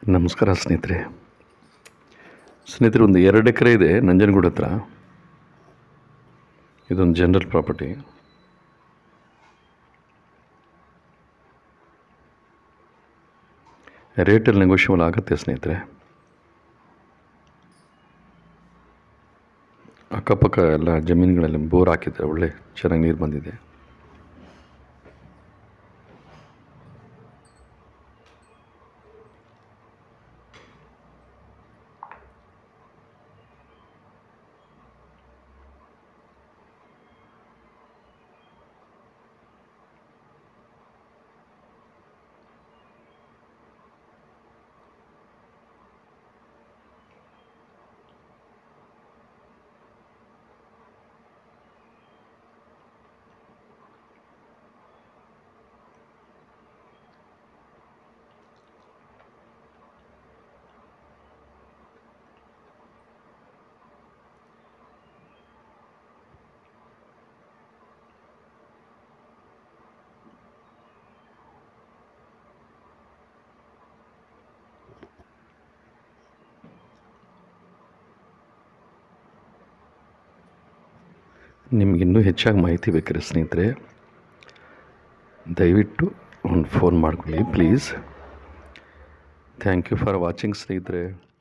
ನಮಸ್ಕಾರ ಸ್ನೇಹಿತರೆ ಸ್ನೇಹಿತರೆ ಒಂದು ಎರಡು ಎಕರೆ ಇದೆ ನಂಜನಗೂಡು ಹತ್ರ ಇದೊಂದು ಜನರಲ್ ಪ್ರಾಪರ್ಟಿ ರೇಟಲ್ಲಿ ನೆಗೋಷಿಯಬಲ್ ಆಗುತ್ತೆ ಸ್ನೇಹಿತರೆ ಅಕ್ಕಪಕ್ಕ ಎಲ್ಲ ಜಮೀನುಗಳಲ್ಲಿ ಬೋರ್ ಹಾಕಿದ್ದಾರೆ ಒಳ್ಳೆ ಚೆನ್ನಾಗಿ ನೀರು ಬಂದಿದೆ ನಿಮ್ಗೆ ಇನ್ನೂ ಹೆಚ್ಚಾಗಿ ಮಾಹಿತಿ ಬೇಕಾದ್ರೆ ಸ್ನೇಹಿತರೆ ದಯವಿಟ್ಟು ಒಂದು ಫೋನ್ ಮಾಡ್ಕೊಳ್ಳಿ please thank you for watching ಸ್ನೇಹಿತರೆ